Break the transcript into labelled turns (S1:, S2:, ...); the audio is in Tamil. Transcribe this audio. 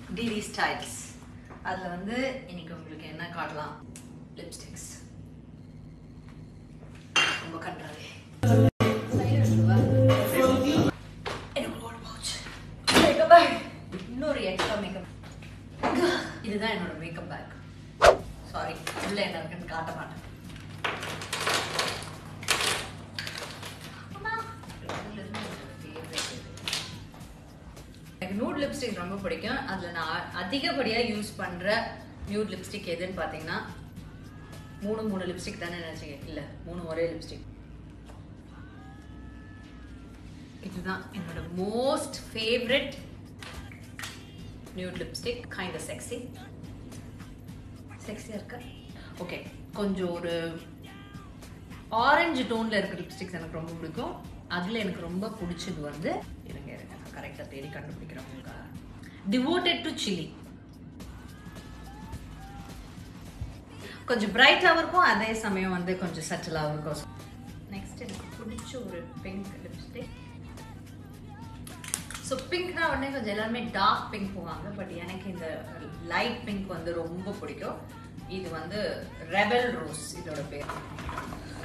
S1: டிடி ஸ்டைல்ஸ் அதில் வந்து இன்னைக்கு உங்களுக்கு என்ன காட்டலாம் லிப்ஸ்டிக்ஸ் ரொம்ப கண்டாவே எனக்கு ஒரு pouch. Makeup bag. இன்னொரு எக்ஸ்ட்ரா மேக்கப் இதுதான் என்னோட மேக்கப் பேக் சாரி உள்ள என்ன இருக்குன்னு காட்ட மாட்டேன் அம்மா. இதுல இருந்து என்னோட favorite இது. எனக்கு நியூட் லிப்ஸ்டிக் ரொம்ப பிடிக்கும் அதில் நான் அதிகப்படியாக யூஸ் பண்ணுற நியூட் லிப்ஸ்டிக் எதுன்னு பார்த்தீங்கன்னா மூணு மூணு லிப்ஸ்டிக் தானே நினச்சிங்க இல்லை மூணு ஒரே லிப்ஸ்டிக் இதுதான் என்னோட most favourite nude lipstick kind sexy செக்ஸியாக இருக்கா ஓகே கொஞ்சம் ஒரு ஆரஞ்சு டோனில் இருக்க லிப்ஸ்டிக்ஸ் எனக்கு ரொம்ப பிடிக்கும் அதில் எனக்கு ரொம்ப பிடிச்சது வந்து இருங்க இருங்க நான் கரெக்டாக தேடி கண்டுபிடிக்கிறேன் உங்களுக்கு டிவோட்டட் டு சில்லி கொஞ்சம் பிரைட்டாகவும் இருக்கும் அதே சமயம் வந்து கொஞ்சம் சட்டிலாகவும் இருக்கும் நெக்ஸ்ட் எனக்கு பிடிச்ச ஒரு பிங்க் லிப்ஸ்டிக் ஸோ பிங்க்னா உடனே கொஞ்சம் எல்லாருமே டார்க் பிங்க் போவாங்க பட் எனக்கு இந்த லைட் பிங்க் வந்து ரொம்ப பிடிக்கும் இது வந்து ரெபல் ரோஸ் இதோட பேர்